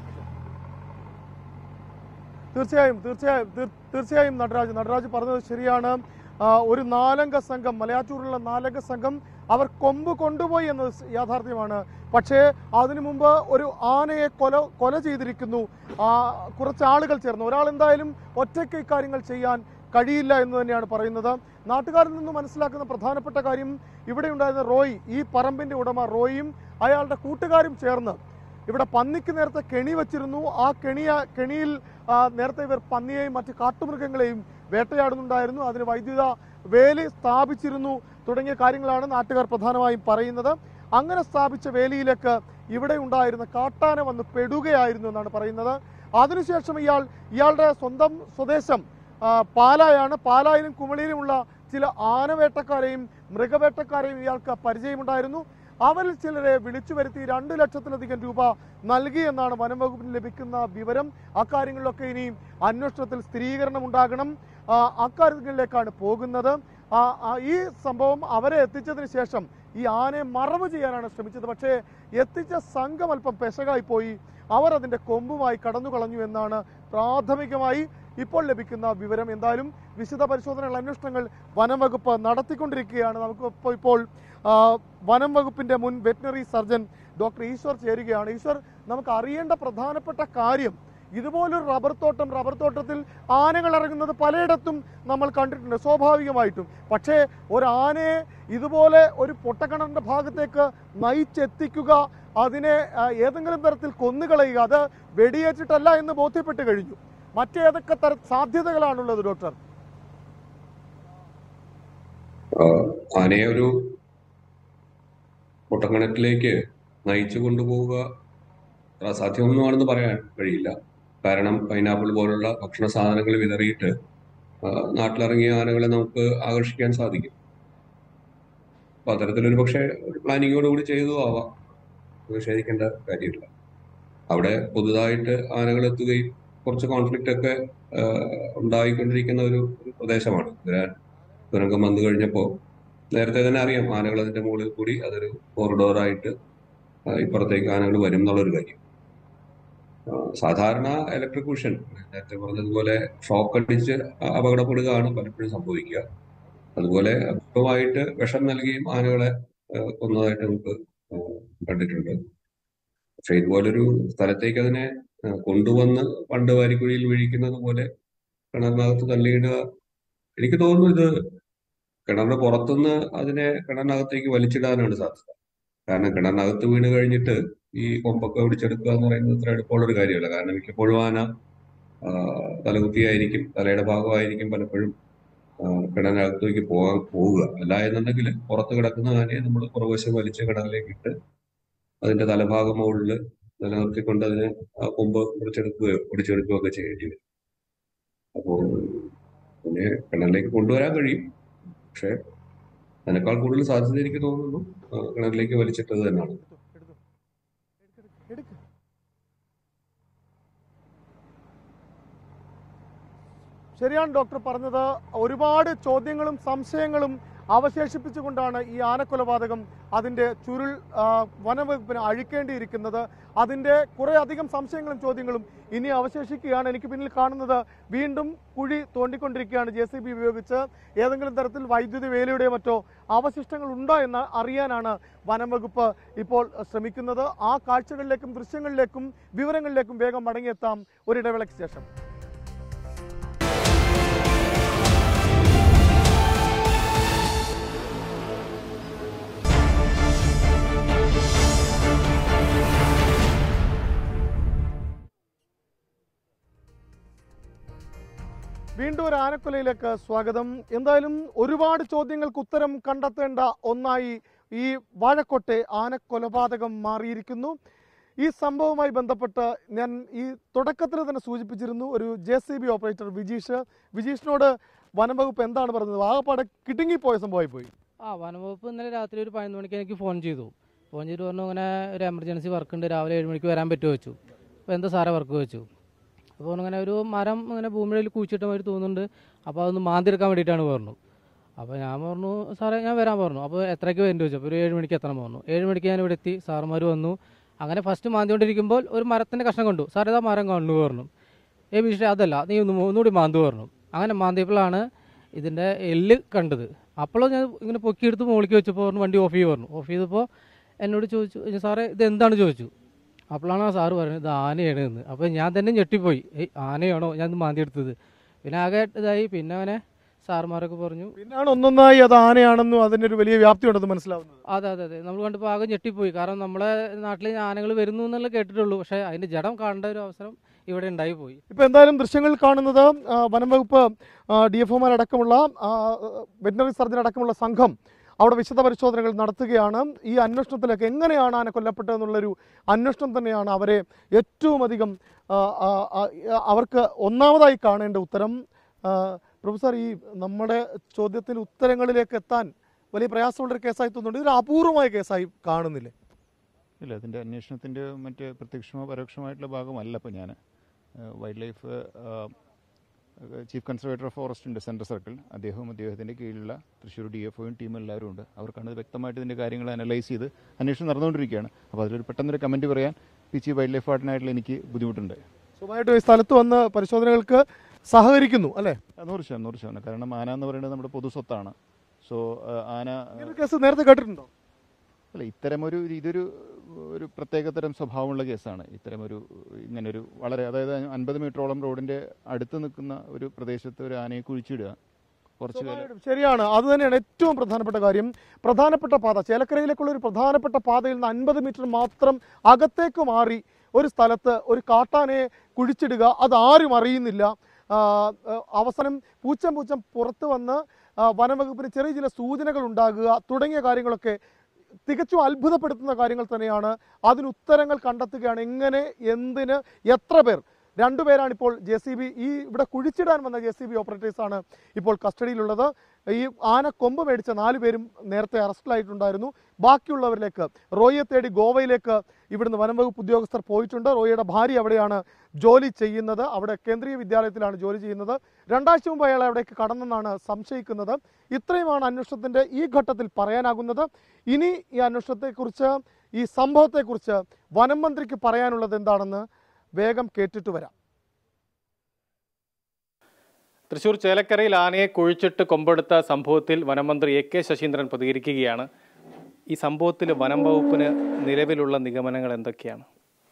തീർച്ചയായും തീർച്ചയായും തീർ- തീർച്ചയായും നടരാജ് നടരാജ് പറഞ്ഞത് ശരിയാണ് ആ, ഒരു നാലംഗ സംഘം മലയാറ്റൂരിലുള്ള നാലംഗ സംഘം അവർ കൊമ്പ് കൊണ്ടുപോയി എന്നത് സ് യാഥാർത്ഥ്യമാണ് പക്ഷേ അതിനു മുമ്പ് ഒരു ആനയെ കൊല കൊല ചെയ്തിരിക്കുന്നു ആ, കുറച്ച് ആളുകൾ ചേർന്ന് ഒരാൾ എന്തായാലും ഒറ്റയ്ക്ക് ഇക്കാര്യങ്ങൾ ചെയ്യാൻ കഴിയില്ല എന്ന് തന്നെയാണ് പറയുന്നത് നാട്ടുകാരിൽ നിന്ന് മനസ്സിലാക്കുന്ന പ്രധാനപ്പെട്ട കാര്യം ഇവിടെ ഉണ്ടായിരുന്ന റോയ് ഈ പറമ്പിന്റെ ഉടമ റോയും അയാളുടെ കൂട്ടുകാരും ചേർന്ന് ഇവിടെ പന്നിക്ക് നേരത്തെ കെണി വെച്ചിരുന്നു ആ കെണിയ കെണിയിൽ ആ, നേരത്തെ ഇവർ പന്നിയെയും മറ്റ് കാട്ടുമൃഗങ്ങളെയും വേട്ടയാടുന്നുണ്ടായിരുന്നു അതിന് വൈദ്യുത വേലി സ്ഥാപിച്ചിരുന്നു തുടങ്ങിയ കാര്യങ്ങളാണ് നാട്ടുകാർ പ്രധാനമായും പറയുന്നത് അങ്ങനെ സ്ഥാപിച്ച വേലിയിലേക്ക് ഇവിടെ ഉണ്ടായിരുന്ന കാട്ടാന വന്ന് പെടുകയായിരുന്നു എന്നാണ് പറയുന്നത് അതിനുശേഷം ഇയാൾ ഇയാളുടെ സ്വന്തം സ്വദേശം ആ, പാലായാണ് പാലായിലും കുമളിയിലുമുള്ള ചില ആനവേട്ടക്കാരെയും മൃഗവേട്ടക്കാരെയും ഇയാൾക്ക് പരിചയമുണ്ടായിരുന്നു അവരിൽ ചിലരെ വിളിച്ചു വരുത്തി രണ്ട് ലക്ഷത്തിലധികം രൂപ നൽകി എന്നാണ് വനം വകുപ്പിന് ലഭിക്കുന്ന വിവരം അക്കാര്യങ്ങളിലൊക്കെ ഇനിയും അന്വേഷണത്തിൽ സ്ഥിരീകരണം ഉണ്ടാകണം ആ, അക്കാര്യങ്ങളിലേക്കാണ് പോകുന്നത് ആ, ആ, ഈ സംഭവം അവരെ എത്തിച്ചതിന് ശേഷം ഈ ആനയെ മറവ് ചെയ്യാനാണ് ശ്രമിച്ചത് പക്ഷേ എത്തിച്ച സംഘം അല്പം പെശകായി പോയി അവർ അതിന്റെ കൊമ്പുമായി കടന്നു കളഞ്ഞു എന്നാണ് പ്രാഥമികമായി ഇപ്പോൾ ലഭിക്കുന്ന വിവരം എന്തായാലും വിശദ പരിശോധനകൾ അന്വേഷണങ്ങൾ വനം വകുപ്പ് നടത്തിക്കൊണ്ടിരിക്കുകയാണ് നമുക്ക് ഇപ്പോൾ ഇപ്പോൾ ആ, വനം വകുപ്പിന്റെ മുൻ വെറ്റിനറി സർജൻ ഡോക്ടർ ഈശ്വർ ചേരുകയാണ് ഈശ്വർ നമുക്ക് അറിയേണ്ട പ്രധാനപ്പെട്ട കാര്യം ഇതുപോലൊരു റബ്ബർ തോട്ടം റബ്ബർ തോട്ടത്തിൽ ആനകൾ ഇറങ്ങുന്നത് പലയിടത്തും നമ്മൾ കണ്ടിട്ടുണ്ട് സ്വാഭാവികമായിട്ടും പക്ഷേ ഒരു ആനയെ ഇതുപോലെ ഒരു പൊട്ടക്കിണറിന്റെ ഭാഗത്തേക്ക് നയിച്ചെത്തിക്കുക അതിനെ ആ, ഏതെങ്കിലും തരത്തിൽ കൊന്നുകളയുക അത് വെടിയേറ്റിട്ടല്ല എന്ന് ബോധ്യപ്പെട്ട് കഴിഞ്ഞു മറ്റേതൊക്കെ തര സാധ്യതകളാണുള്ളത് ഡോക്ടർ ആഹ് ആനയെ ഒരു പൊട്ടക്കിണറ്റിലേക്ക് നയിച്ചു കൊണ്ടുപോവുക അത്ര അസാധ്യമൊന്നുമാണെന്ന് പറയാൻ കഴിയില്ല കാരണം പൈനാപ്പിൾ പോലുള്ള ഭക്ഷണ സാധനങ്ങൾ വിതറിയിട്ട് ആഹ് നാട്ടിലിറങ്ങിയ ആനകളെ നമുക്ക് ആകർഷിക്കാൻ സാധിക്കും അപ്പൊ അത്തരത്തിലൊരു പക്ഷേ ഒരു പ്ലാനിങ്ങോട് കൂടി ചെയ്തതും ആവാം നിഷേധിക്കേണ്ട കാര്യമില്ല അവിടെ പുതുതായിട്ട് ആനകൾ എത്തുകയും കുറച്ച് കോൺഫ്ലിക്റ്റ് ഒക്കെ ആഹ് ഉണ്ടായിക്കൊണ്ടിരിക്കുന്ന ഒരു ഒരു പ്രദേശമാണ് ഇതിന് തുരങ്കം വന്നു കഴിഞ്ഞപ്പോൾ നേരത്തെ തന്നെ അറിയാം ആനകൾ അതിന്റെ മുകളിൽ കൂടി അതൊരു കോറിഡോറായിട്ട് ഇപ്പുറത്തേക്ക് ആനകൾ വരും എന്നുള്ളൊരു കാര്യം ആ, സാധാരണ ഇലക്ട്രിക് കുഷൻ നേരത്തെ പറഞ്ഞതുപോലെ ഷോക്ക് അടിച്ച് അപകടപ്പെടുകയാണ് പലപ്പോഴും സംഭവിക്കുക അതുപോലെ അല്പമായിട്ട് വിഷം നൽകിയും ആനകളെ ആ, കൊന്നതായിട്ട് നമുക്ക് ആ, കണ്ടിട്ടുണ്ട് പക്ഷെ ഇതുപോലൊരു സ്ഥലത്തേക്ക് അതിനെ ആ, കൊണ്ടുവന്ന് പണ്ട് വാരിക്കുഴിയിൽ വീഴിക്കുന്നത് പോലെ കിണറിനകത്ത് തള്ളിയിടുക എനിക്ക് തോന്നുന്നു ഇത് കിണറിന് പുറത്തുനിന്ന് അതിനെ കിണറിനകത്തേക്ക് വലിച്ചിടാനാണ് സാധ്യത കാരണം കിണറിനകത്ത് വീണ് കഴിഞ്ഞിട്ട് ഈ കൊമ്പൊക്കെ ഒടിച്ചെടുക്കുക എന്ന് പറയുന്നത് അത്ര എളുപ്പമുള്ള ഒരു കാര്യമല്ല കാരണം മിക്കപ്പോഴും ആന ആ, തലകുത്തിയായിരിക്കും തലയുടെ ഭാഗമായിരിക്കും പലപ്പോഴും ആ, കിണറിനകത്തേക്ക് പോകാൻ പോവുക അല്ല എന്നുണ്ടെങ്കിൽ പുറത്ത് കിടക്കുന്ന ആനയെ നമ്മൾ പുറകുവശം വലിച്ച് കിണറിലേക്ക് ഇട്ട് അതിന്റെ തലഭാഗം മുകളിൽ നിലനിർത്തിക്കൊണ്ട് അതിനെ ആ കൊമ്പ് മുറിച്ചെടുക്കുകയോ ഒടിച്ചെടുക്കുകയോ ഒക്കെ ചെയ്യേണ്ടി വരും അപ്പോൾ അതിനെ കിണറിലേക്ക് കൊണ്ടുവരാൻ കഴിയും പക്ഷെ അതിനേക്കാൾ കൂടുതൽ സാധ്യത എനിക്ക് തോന്നുന്നു ആ, കിണറിലേക്ക് വലിച്ചിട്ടത് തന്നെയാണ് എടുത്തോ, എടുത്തോ. എടുക്ക്, എടുക്ക്. ശരിയാണ് ഡോക്ടർ പറഞ്ഞത് ഒരുപാട് ചോദ്യങ്ങളും സംശയങ്ങളും അവശേഷിപ്പിച്ചുകൊണ്ടാണ് ഈ ആനക്കൊലപാതകം അതിൻ്റെ ചുരുൾ ആ, വനംവകുപ്പിന് അഴിക്കേണ്ടിയിരിക്കുന്നത് അതിൻ്റെ കുറേ അധികം സംശയങ്ങളും ചോദ്യങ്ങളും ഇനി അവശേഷിക്കുകയാണ് എനിക്ക് പിന്നിൽ കാണുന്നത് വീണ്ടും കുഴി തോണ്ടിക്കൊണ്ടിരിക്കുകയാണ് ജെ സി ബി ഉപയോഗിച്ച് ഏതെങ്കിലും തരത്തിൽ വൈദ്യുതി വേലയുടെയോ മറ്റോ അവശിഷ്ടങ്ങൾ ഉണ്ടോ എന്ന് അറിയാനാണ് വനംവകുപ്പ് ഇപ്പോൾ ശ്രമിക്കുന്നത് ആ കാഴ്ചകളിലേക്കും ദൃശ്യങ്ങളിലേക്കും വിവരങ്ങളിലേക്കും വേഗം മടങ്ങിയെത്താം ഒരിടവേളയ്ക്ക് ശേഷം വീണ്ടും ഒരു ആനക്കൊലയിലേക്ക് സ്വാഗതം എന്തായാലും ഒരുപാട് ചോദ്യങ്ങൾക്ക് ഉത്തരം കണ്ടെത്തേണ്ട ഒന്നായി ഈ വാഴക്കൊട്ടെ ആനക്കൊലപാതകം മാറിയിരിക്കുന്നു ഈ സംഭവവുമായി ബന്ധപ്പെട്ട് ഞാൻ ഈ തുടക്കത്തിൽ തന്നെ സൂചിപ്പിച്ചിരുന്നു ഒരു J C B operator Vijeesh വിജീഷിനോട് വനംവകുപ്പ് എന്താണ് പറഞ്ഞത് ആകപ്പാടെ കിടുങ്ങിപ്പോയ സംഭവമായി പോയി ആ വനംവകുപ്പ് ഇന്നലെ രാത്രി ഒരു പതിനൊന്ന് മണിക്ക് എനിക്ക് ഫോൺ ചെയ്തു ഫോൺ ചെയ്തിട്ട് പറഞ്ഞു അങ്ങനെ ഒരു എമർജൻസി വർക്ക് ഉണ്ട് രാവിലെ ഏഴ് മണിക്ക് വരാൻ പറ്റുമോ വെച്ചു അപ്പോൾ എന്താ സാറേ വർക്ക് വെച്ചു അപ്പോൾ അങ്ങനെ ഒരു മരം ഇങ്ങനെ ഭൂമിയിൽ കുഴിച്ചിട്ട മാതിരി തോന്നുന്നുണ്ട് അപ്പോൾ അതൊന്ന് മാന്തിയെടുക്കാൻ വേണ്ടിയിട്ടാണ് പറഞ്ഞു അപ്പോൾ ഞാൻ പറഞ്ഞു സാറേ ഞാൻ വരാൻ പറഞ്ഞു അപ്പോൾ എത്രയ്ക്ക് വരേണ്ടി വെച്ചു അപ്പോൾ ഒരു ഏഴ് മണിക്ക് എത്തണം പറഞ്ഞു ഏഴ് മണിക്ക് ഞാൻ ഇവിടെ എത്തി സാറുമാർ വന്നു അങ്ങനെ ഫസ്റ്റ് മാന്തിക്കൊണ്ടിരിക്കുമ്പോൾ ഒരു മരത്തിൻ്റെ കഷ്ണം കണ്ടു സാറേ ഇതാ മരം കാണുന്നു പറഞ്ഞു ഏ വിഷയം അതല്ല നീ ഒന്ന് ഒന്നുകൂടി മാന്തു പറഞ്ഞു അങ്ങനെ മാന്തിയപ്പോഴാണ് ഇതിൻ്റെ എല്ല് കണ്ടത് അപ്പോഴും ഞാൻ ഇങ്ങനെ പൊക്കിയെടുത്ത് മുകളിലേക്ക് വെച്ചപ്പോൾ പറഞ്ഞു വണ്ടി ഓഫ് ചെയ്ത് പറഞ്ഞു ഓഫ് ചെയ്തപ്പോൾ എന്നോട് ചോദിച്ചു സാറേ ഇത് എന്താണ് ചോദിച്ചു അപ്പോഴാണ് ആ സാറ് പറഞ്ഞത് ഇത് ആനയാണ് എന്ന് അപ്പോൾ ഞാൻ തന്നെ ഞെട്ടിപ്പോയി ഏയ് ആനയാണോ ഞാൻ ഇത് മാന്തിയെടുത്തത് പിന്നെ ആകെ ഇതായി പിന്നെ അങ്ങനെ സാറുമാരൊക്കെ പറഞ്ഞു പിന്നാണ് ഒന്നൊന്നായി അത് ആനയാണെന്നും അതിൻ്റെ ഒരു വലിയ വ്യാപ്തി ഉണ്ടെന്ന് മനസ്സിലാവുന്നത് അതെ അതെ അതെ നമ്മൾ കണ്ടപ്പോൾ ആകെ ഞെട്ടിപ്പോയി കാരണം നമ്മളെ നാട്ടിൽ ആനകൾ വരുന്നു എന്നുള്ള കേട്ടിട്ടുള്ളൂ പക്ഷേ അതിൻ്റെ ജഡം കാണേണ്ട ഒരു അവസരം ഇവിടെ ഉണ്ടായി പോയി ഇപ്പൊ എന്തായാലും ദൃശ്യങ്ങളിൽ കാണുന്നത് ആ, വനം വകുപ്പ് ഡി എഫ് ഒമാരടക്കമുള്ള വെറ്റിനറി സർജൻ അടക്കമുള്ള സംഘം അവിടെ വിശദ പരിശോധനകൾ നടത്തുകയാണ് ഈ അന്വേഷണത്തിലേക്ക് എങ്ങനെയാണ് ആന കൊല്ലപ്പെട്ടതെന്നുള്ളൊരു അന്വേഷണം തന്നെയാണ് അവരെ ഏറ്റവും അധികം ആ, ആ, ആ, അവർക്ക് ഒന്നാമതായി കാണേണ്ട ഉത്തരം ആ, പ്രൊഫസർ ഈ നമ്മുടെ ചോദ്യത്തിന് ഉത്തരങ്ങളിലേക്ക് എത്താൻ വലിയ പ്രയാസമുള്ളൊരു കേസായി തോന്നുന്നുണ്ട് ഇതൊരു അപൂർവമായ കേസായി കാണുന്നില്ലേ ഇല്ല അതിൻ്റെ അന്വേഷണത്തിൻ്റെ മറ്റ് പ്രത്യക്ഷമോ പരോക്ഷമായിട്ടുള്ള ഭാഗമല്ല ഇപ്പോൾ ഞാൻ wildlife chief conservator of forest ഉണ്ട് സെൻട്രൽ സർക്കിൾ അദ്ദേഹവും അദ്ദേഹത്തിൻ്റെ കീഴിലുള്ള തൃശ്ശൂർ ഡി എഫ് ഒയും ടീം എല്ലാവരും ഉണ്ട് അവർക്കാണ് ഇത് വ്യക്തമായിട്ട് ഇതിൻ്റെ കാര്യങ്ങൾ അനലൈസ് ചെയ്ത് അന്വേഷണം നടന്നുകൊണ്ടിരിക്കുകയാണ് അപ്പോൾ അതിലൊരു പെട്ടെന്നൊരു കമൻറ്റ് പറയാൻ പിച്ചി വൈൽഡ് ലൈഫ് വാർഡിനായിട്ടുള്ള എനിക്ക് ബുദ്ധിമുട്ടുണ്ട് സ്വാഭാവികമായിട്ടും ഈ സ്ഥലത്ത് വന്ന് പരിശോധനകൾക്ക് സഹകരിക്കുന്നു അല്ലേ ആ, നൂറ് ശതമാനം നൂറ് ശതമാനം കാരണം ആന എന്ന് പറയുന്നത് നമ്മുടെ പൊതു സ്വത്താണ് സോ ആന ഇങ്ങനൊരു കേസ് നേരത്തെ കേട്ടിട്ടുണ്ടോ അല്ല ഇത്തരമൊരു ഇതൊരു ഒരു പ്രത്യേകതരം സ്വഭാവമുള്ള കേസാണ് ഇത്തരമൊരു ഇങ്ങനൊരു വളരെ അതായത് അൻപത് മീറ്ററോളം റോഡിന്റെ അടുത്ത് നിൽക്കുന്ന ഒരു പ്രദേശത്ത് ഒരു ആനയെ കുഴിച്ചിടുക കുറച്ച് കാലം സ്വാഭാവികമായിട്ടും ശരിയാണ് അത് തന്നെയാണ് ഏറ്റവും പ്രധാനപ്പെട്ട കാര്യം പ്രധാനപ്പെട്ട പാത ചേലക്കരയിലേക്കുള്ള ഒരു പ്രധാനപ്പെട്ട പാതയിൽ നിന്ന് അൻപത് മീറ്റർ മാത്രം അകത്തേക്ക് മാറി ഒരു സ്ഥലത്ത് ഒരു കാട്ടാനയെ കുഴിച്ചിടുക അത് ആരും അറിയുന്നില്ല ആ, ആ, അവസാനം പൂച്ചം പൂച്ചം പുറത്ത് വന്ന് ആ, വനംവകുപ്പിന് ചെറിയ ചില സൂചനകൾ ഉണ്ടാകുക തുടങ്ങിയ കാര്യങ്ങളൊക്കെ തികച്ചും അത്ഭുതപ്പെടുത്തുന്ന കാര്യങ്ങൾ തന്നെയാണ് അതിന് ഉത്തരങ്ങൾ കണ്ടെത്തുകയാണ് എങ്ങനെ എന്തിന് എത്ര പേർ രണ്ടുപേരാണ് ഇപ്പോൾ ജെ സി ബി ഈ ഇവിടെ കുഴിച്ചിടാൻ വന്ന ജെ സി ബി ഓപ്പറേറ്റേഴ്സാണ് ഇപ്പോൾ കസ്റ്റഡിയിലുള്ളത് ഈ ആന കൊമ്പ് മേടിച്ച നാല് പേരും നേരത്തെ അറസ്റ്റിലായിട്ടുണ്ടായിരുന്നു ബാക്കിയുള്ളവരിലേക്ക് റോയിയെ തേടി ഗോവയിലേക്ക് ഇവിടുന്ന് വനം വകുപ്പ് ഉദ്യോഗസ്ഥർ പോയിട്ടുണ്ട് റോയിയുടെ ഭാര്യ അവിടെയാണ് ജോലി ചെയ്യുന്നത് അവിടെ കേന്ദ്രീയ വിദ്യാലയത്തിലാണ് ജോലി ചെയ്യുന്നത് രണ്ടാഴ്ച മുമ്പ് അയാൾ അവിടേക്ക് കടന്നെന്നാണ് സംശയിക്കുന്നത് ഇത്രയുമാണ് അന്വേഷണത്തിൻ്റെ ഈ ഘട്ടത്തിൽ പറയാനാകുന്നത് ഇനി ഈ അന്വേഷണത്തെക്കുറിച്ച് ഈ സംഭവത്തെക്കുറിച്ച് വനം മന്ത്രിക്ക് പറയാനുള്ളത് എന്താണെന്ന് വേഗം കേട്ടിട്ട് വരാം തൃശൂർ ചേലക്കരയിൽ ആനയെ കുഴിച്ചിട്ട് കൊമ്പെടുത്ത സംഭവത്തിൽ വനമന്ത്രി എ കെ ശശീന്ദ്രൻ പ്രതികരിക്കുകയാണ് ഈ സംഭവത്തിൽ വനം വകുപ്പിന് നിലവിലുള്ള നിഗമനങ്ങൾ എന്തൊക്കെയാണ്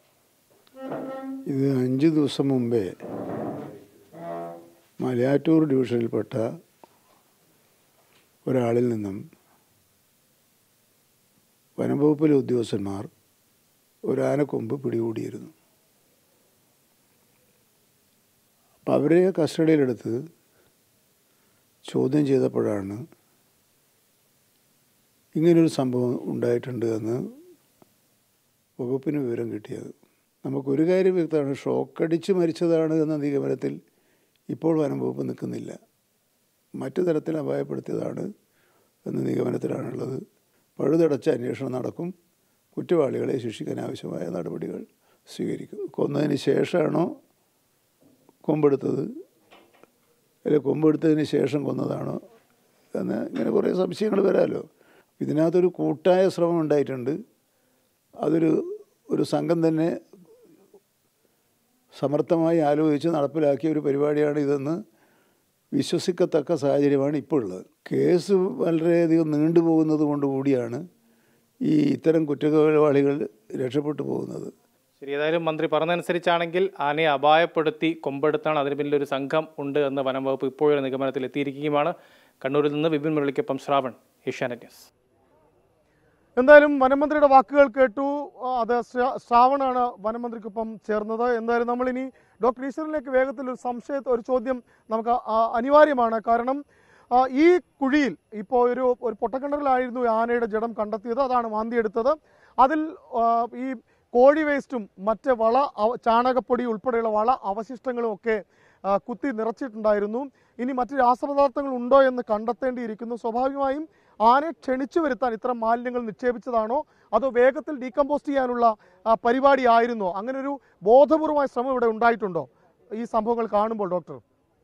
ഇത് അഞ്ച് ദിവസം മുമ്പേ മലയാറ്റൂർ ഡിവിഷനിൽപ്പെട്ട ഒരാളിൽ നിന്നും വനംവകുപ്പിലെ ഉദ്യോഗസ്ഥന്മാർ ഒരു ആനക്കൊമ്പ് പിടികൂടിയിരുന്നു അപ്പം അവരെ കസ്റ്റഡിയിലെടുത്ത് ചോദ്യം ചെയ്തപ്പോഴാണ് ഇങ്ങനൊരു സംഭവം ഉണ്ടായിട്ടുണ്ട് എന്ന് വകുപ്പിന് വിവരം കിട്ടിയത് നമുക്കൊരു കാര്യം വ്യക്തമാണ് ഷോക്കടിച്ച് മരിച്ചതാണ് എന്ന നിഗമനത്തിൽ ഇപ്പോൾ വനം വകുപ്പ് നിൽക്കുന്നില്ല മറ്റു തരത്തിൽ അപായപ്പെടുത്തിയതാണ് എന്ന നിഗമനത്തിലാണുള്ളത് പഴുതടച്ച അന്വേഷണം നടക്കും കുറ്റവാളികളെ ശിക്ഷിക്കാൻ ആവശ്യമായ നടപടികൾ സ്വീകരിക്കും കൊന്നതിന് ശേഷമാണോ കൊമ്പെടുത്തത് അല്ലെ കൊമ്പെടുത്തതിന് ശേഷം കൊന്നതാണോ എന്ന് ഇങ്ങനെ കുറേ സംശയങ്ങൾ വരാമല്ലോ ഇതിനകത്തൊരു കൂട്ടായ ശ്രമം ഉണ്ടായിട്ടുണ്ട് അതൊരു ഒരു സംഘം തന്നെ സമർത്ഥമായി ആലോചിച്ച് നടപ്പിലാക്കിയ ഒരു പരിപാടിയാണ് ഇതെന്ന് വിശ്വസിക്കത്തക്ക സാഹചര്യമാണ് ഇപ്പോൾ ഉള്ളത് കേസ് വളരെയധികം നീണ്ടുപോകുന്നത് കൊണ്ട് കൂടിയാണ് ഈ ഇത്തരം കുറ്റവാളികൾ രക്ഷപ്പെട്ടു പോകുന്നത് ശരി ഏതായാലും മന്ത്രി പറഞ്ഞതനുസരിച്ചാണെങ്കിൽ ആനയെ അപായപ്പെടുത്തി കൊമ്പെടുത്താണ് അതിന് പിന്നിൽ ഒരു സംഘം ഉണ്ട് എന്ന് വനം വകുപ്പ് ഇപ്പോഴൊരു നിഗമനത്തിൽ എത്തിയിരിക്കുകയുമാണ് കണ്ണൂരിൽ നിന്ന് വിപിൻ മുരളിക്കൊപ്പം ശ്രാവൺ ഏഷ്യാനെറ്റ് ന്യൂസ് എന്തായാലും വനമന്ത്രിയുടെ വാക്കുകൾ കേട്ടു ആ, അത് ശ്രാ- ശ്രാവണാണ് വനമന്ത്രിക്കൊപ്പം ചേർന്നത് എന്തായാലും നമ്മളിനി ഡോക്ടർ ഈശ്വരനിലേക്ക് വേഗത്തിൽ ഒരു സംശയ ഒരു ചോദ്യം നമുക്ക് ആ, അനിവാര്യമാണ് കാരണം ആ, ഈ കുഴിയിൽ ഇപ്പോൾ ഒരു ഒരു പൊട്ടക്കിണറിലായിരുന്നു ഈ ആനയുടെ ജഡം കണ്ടെത്തിയത് അതാണ് മാന്തിയെടുത്തത് അതിൽ ആ, ഈ കോഴി വേസ്റ്റും മറ്റ് വള അവ- ചാണകപ്പൊടി ഉൾപ്പെടെയുള്ള വള അവശിഷ്ടങ്ങളും ഒക്കെ ആ, കുത്തി നിറച്ചിട്ടുണ്ടായിരുന്നു ഇനി മറ്റ് രാസപദാർത്ഥങ്ങൾ ഉണ്ടോ എന്ന് കണ്ടെത്തേണ്ടിയിരിക്കുന്നു സ്വാഭാവികമായും ആനയെ ക്ഷണിച്ചു വരുത്താൻ ഇത്തരം മാലിന്യങ്ങൾ നിക്ഷേപിച്ചതാണോ അതോ വേഗത്തിൽ ഡീകമ്പോസ്റ്റ് ചെയ്യാനുള്ള ആ, പരിപാടി ആയിരുന്നോ അങ്ങനെ ഒരു ബോധപൂർവമായ ശ്രമം ഇവിടെ ഉണ്ടായിട്ടുണ്ടോ ഈ സംഭവങ്ങൾ കാണുമ്പോൾ ഡോക്ടർ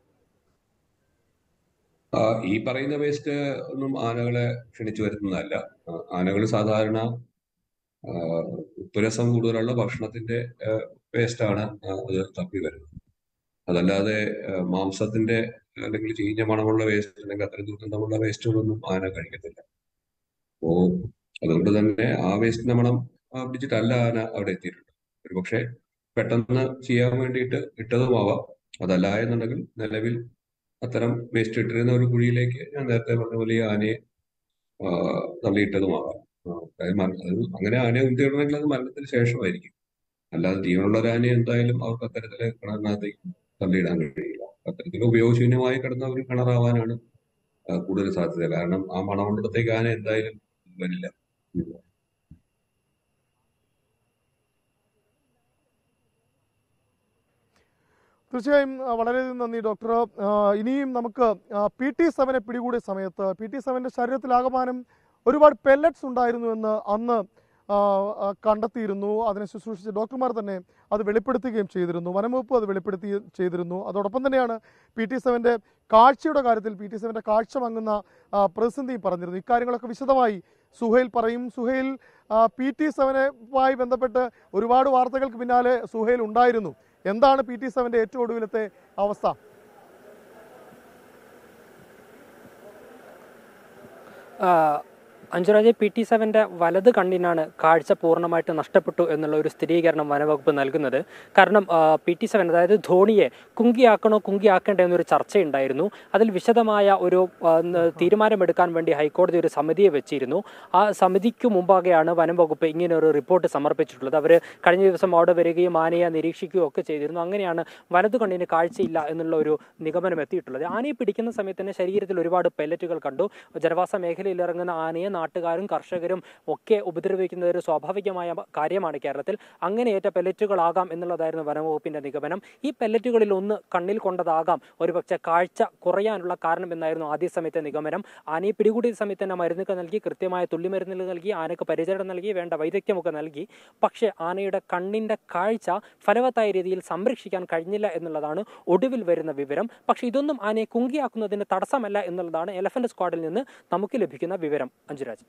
ആ, ഈ പറയുന്ന വേസ്റ്റ് ഒന്നും ആനകളെ ക്ഷണിച്ചു വരുത്തുന്നതല്ല ആനകൾ സാധാരണ ആ, ഉപ്പുരസം കൂടുതലുള്ള ഭക്ഷണത്തിന്റെ വേസ്റ്റാണ് അത് തപ്പി വരുന്നത് അതല്ലാതെ ആ, മാംസത്തിന്റെ അല്ലെങ്കിൽ ചീഞ്ഞ മണമുള്ള വേസ്റ്റ് അല്ലെങ്കിൽ അത്തരം ദുർഗന്ധമുള്ള വേസ്റ്റുകളൊന്നും ആന കഴിക്കത്തില്ല അപ്പോ അതുകൊണ്ട് തന്നെ ആ വേസ്റ്റിന്റെ മണം ആ, പിടിച്ചിട്ടല്ല ആന അവിടെ എത്തിയിട്ടുണ്ട് ഒരുപക്ഷെ പെട്ടെന്ന് ചെയ്യാൻ വേണ്ടിയിട്ട് ഇട്ടതുമാവാം അതല്ല എന്നുണ്ടെങ്കിൽ നിലവിൽ അത്തരം വേസ്റ്റ് ഇട്ടിരുന്ന ഒരു കുഴിയിലേക്ക് ഞാൻ നേരത്തെ പറഞ്ഞ പോലെ ഈ ആനയെ ആ, തള്ളിയിട്ടതുമാകാം ആ, അതായത് മര- അത് അങ്ങനെ ആനയെ ഉന്തിയിടണമെങ്കിൽ അത് മരണത്തിന് ശേഷമായിരിക്കും അല്ലാതെ ജീവനുള്ള ഒരു ആനയെ എന്തായാലും അവർക്ക് അത്തരത്തില് കിണറിനകത്തേക്ക് തള്ളിയിടാൻ കഴിയില്ല അത്തരത്തിൽ ഉപയോഗശൂന്യമായി കിടന്ന ഒരു കിണറാവാനാണ് ആ, കൂടുതൽ സാധ്യത കാരണം ആ മണമുള്ളിടത്തേക്ക് ആന എന്തായാലും വരില്ല തീർച്ചയായും ആ, വളരെയധികം നന്ദി ഡോക്ടർ ആ, ഇനിയും നമുക്ക് പി ടി സെവനെ പിടികൂടിയ സമയത്ത് പി ടി സെവൻ്റെ ശരീരത്തിലാകമാനം ഒരുപാട് പെല്ലറ്റ്സ് ഉണ്ടായിരുന്നു എന്ന് അന്ന് ആ, ആ, കണ്ടെത്തിയിരുന്നു അതിനെ ശുശ്രൂഷിച്ച ഡോക്ടർമാർ തന്നെ അത് വെളിപ്പെടുത്തുകയും ചെയ്തിരുന്നു വനംവകുപ്പ് അത് വെളിപ്പെടുത്തുകയും ചെയ്തിരുന്നു അതോടൊപ്പം തന്നെയാണ് പി ടി സെവൻ്റെ കാഴ്ചയുടെ കാര്യത്തിൽ പി ടി സെവൻ്റെ കാഴ്ച മങ്ങുന്ന ആ, പ്രതിസന്ധിയും പറഞ്ഞിരുന്നു ഇക്കാര്യങ്ങളൊക്കെ വിശദമായി സുഹൈൽ പറയും സുഹൈൽ പി ടി സെവനുമായി ബന്ധപ്പെട്ട് ഒരുപാട് വാർത്തകൾക്ക് പിന്നാലെ സുഹൈൽ ഉണ്ടായിരുന്നു എന്താണ് പി ടി സെവൻ്റെ ഏറ്റവും ഒടുവിലത്തെ അവസ്ഥ അഞ്ചുരാജ് പി ടി സെവൻ്റെ വലത് കണ്ണിനാണ് കാഴ്ച പൂർണ്ണമായിട്ട് നഷ്ടപ്പെട്ടു എന്നുള്ള ഒരു സ്ഥിരീകരണം വനവകുപ്പ് നൽകുന്നത് കാരണം പി ടി സെവൻ അതായത് ധോണിയെ കുങ്കിയാക്കണോ കുങ്കിയാക്കണ്ടേ എന്നൊരു ചർച്ചയുണ്ടായിരുന്നു അതിൽ വിശദമായ ഒരു ആ, ന- തീരുമാനമെടുക്കാൻ വേണ്ടി ഹൈക്കോടതി ഒരു സമിതിയെ വെച്ചിരുന്നു ആ സമിതിക്ക് മുമ്പാകെയാണ് വനംവകുപ്പ് ഇങ്ങനെ ഒരു റിപ്പോർട്ട് സമർപ്പിച്ചിട്ടുള്ളത് അവർ കഴിഞ്ഞ ദിവസം അവിടെ വരികയും ആനയെ നിരീക്ഷിക്കുകയും ഒക്കെ ചെയ്തിരുന്നു അങ്ങനെയാണ് വലതു കണ്ണിന് കാഴ്ചയില്ല എന്നുള്ള ഒരു നിഗമനം എത്തിയിട്ടുള്ളത് ആനയെ പിടിക്കുന്ന സമയത്ത് തന്നെ ശരീരത്തിൽ ഒരുപാട് പെല്ലറ്റുകൾ കണ്ടു ജനവാസ മേഖലയിൽ ഇറങ്ങുന്ന ആനയെ നാട്ടുകാരും കർഷകരും ഒക്കെ ഉപദ്രവിക്കുന്നത് ഒരു സ്വാഭാവികമായ കാര്യമാണ് കേരളത്തിൽ അങ്ങനെയേറ്റ പെല്ലറ്റുകളാകാം എന്നുള്ളതായിരുന്നു വനംവകുപ്പിന്റെ നിഗമനം ഈ പെല്ലറ്റുകളിൽ ഒന്ന് കണ്ണിൽ കൊണ്ടതാകാം ഒരുപക്ഷെ കാഴ്ച കുറയാനുള്ള കാരണം എന്നായിരുന്നു ആദ്യ സമയത്തെ നിഗമനം ആനയെ പിടികൂടിയ സമയത്ത് തന്നെ മരുന്നുകൾ നൽകി കൃത്യമായ തുള്ളിമരുന്നുകൾ നൽകി ആനയ്ക്ക് പരിചരണം നൽകി വേണ്ട വൈദഗ്ധ്യമൊക്കെ നൽകി പക്ഷേ ആനയുടെ കണ്ണിന്റെ കാഴ്ച ഫലവത്തായ രീതിയിൽ സംരക്ഷിക്കാൻ കഴിഞ്ഞില്ല എന്നുള്ളതാണ് ഒടുവിൽ വരുന്ന വിവരം പക്ഷേ ഇതൊന്നും ആനയെ കുങ്കിയാക്കുന്നതിന് തടസ്സമല്ല എന്നുള്ളതാണ് എലഫന്റ് സ്ക്വാഡിൽ നിന്ന് നമുക്ക് ലഭിക്കുന്ന വിവരം അഞ്ജുരാജ്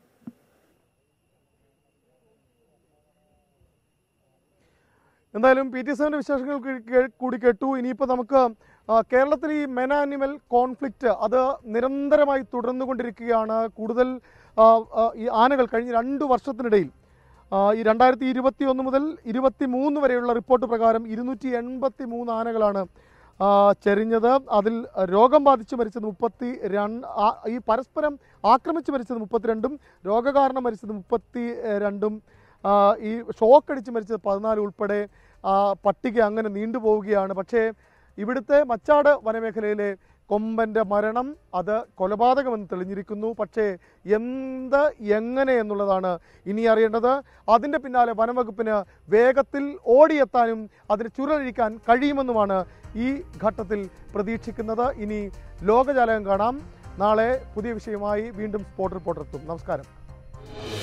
എന്തായാലും പി ടി സെവൻ്റെ വിശേഷങ്ങൾ കേ- കേ- കൂടി കേട്ടു ഇനിയിപ്പോൾ നമുക്ക് ആ, കേരളത്തിൽ ഈ മെൻ ആനിമൽ കോൺഫ്ലിക്റ്റ് അത് നിരന്തരമായി തുടർന്നുകൊണ്ടിരിക്കുകയാണ് കൂടുതൽ ആ, ആ, ഈ ആനകൾ കഴിഞ്ഞ രണ്ട് വർഷത്തിനിടയിൽ ആ, ഈ രണ്ടായിരത്തി ഇരുപത്തി ഒന്ന് മുതൽ ഇരുപത്തി മൂന്ന് വരെയുള്ള റിപ്പോർട്ട് പ്രകാരം ഇരുന്നൂറ്റി എൺപത്തി മൂന്ന് ആനകളാണ് ആ, ചെരിഞ്ഞത് അതിൽ രോഗം ബാധിച്ച് മരിച്ചത് മുപ്പത്തി രണ്ട് ഈ പരസ്പരം ആക്രമിച്ച് മരിച്ചത് മുപ്പത്തിരണ്ടും രോഗകാരണം മരിച്ചത് മുപ്പത്തി രണ്ടും ആ, ഈ ഷോക്ക് അടിച്ച് മരിച്ചത് പതിനാല് ഉൾപ്പെടെ ആ, പട്ടിക അങ്ങനെ നീണ്ടുപോവുകയാണ് പക്ഷേ ഇവിടുത്തെ മച്ചാട് വനമേഖലയിലെ കൊമ്പൻ്റെ മരണം അത് കൊലപാതകമെന്ന് തെളിഞ്ഞിരിക്കുന്നു പക്ഷേ എന്ത് എങ്ങനെ എന്നുള്ളതാണ് ഇനി അറിയേണ്ടത് അതിൻ്റെ പിന്നാലെ വനംവകുപ്പിന് വേഗത്തിൽ ഓടിയെത്താനും അതിന് ചുരുളഴിക്കാൻ കഴിയുമെന്നുമാണ് ഈ ഘട്ടത്തിൽ പ്രതീക്ഷിക്കുന്നത് ഇനി ലോകജാലകം കാണാം നാളെ പുതിയ വിഷയമായി വീണ്ടും സ്പോട്ട് റിപ്പോർട്ടർ എത്തും നമസ്കാരം